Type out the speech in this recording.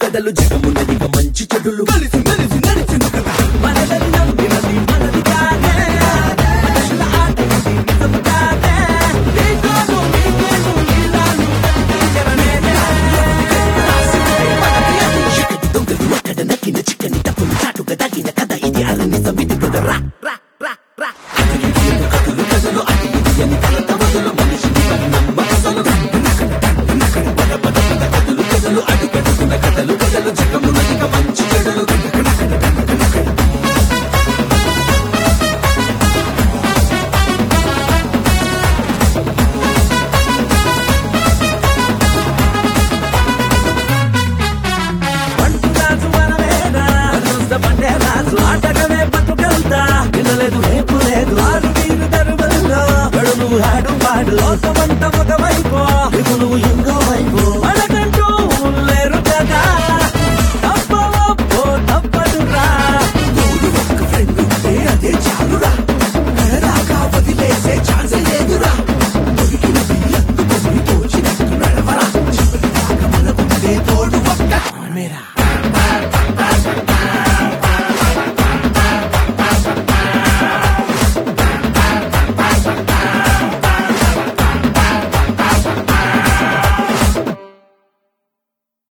కథలు జగమున్నదిగా మంచి చెడులు కలిసి మెలిసి నడిచిన కథ మనదని నమ్మినది మనది కాదే మనుషుల ఆట ఇది నిజము కాదే నీకోను నీకేను నీలాను జరనేనే మనకి అది చిక్కటి దొంగలు ఎక్కడ నక్కిన చిక్కని తప్పులు చాటుగా తగిన కథ ఇది అలని సమితి రా రా రా రా కథలు కథలు అది ఇది అని కలత మొదలు మనిషిని నమ్మకసలు కథలు కథలు అడుగడుగున కథలు కథలు జగమునదిగా మంచి చెడులు పంటురాజు మనమేనా అదృష్ట పండే రాజు ఆటగమే బతుకెళ్తా వినలేదు రేపు లేదు ఆరు వీరు దరువల్లో గడులు ఆడు పాడు లోకమంత ఒక వైపు నువ్వు ఇంకో వైపు మనకంటూ లేరు కదా తప్పవప్పో తప్పదురా తోడు ఒక్క ఫ్రెండ్ ఉంటే అదే చాలురా కడదాకా వదిలేసే ఛాన్స్ లేదురా దొరికిన బియ్యందుకొని తోచినట్టు నడవరా చివరి దాకా మనకుందే తోడు ఒక్క మేరా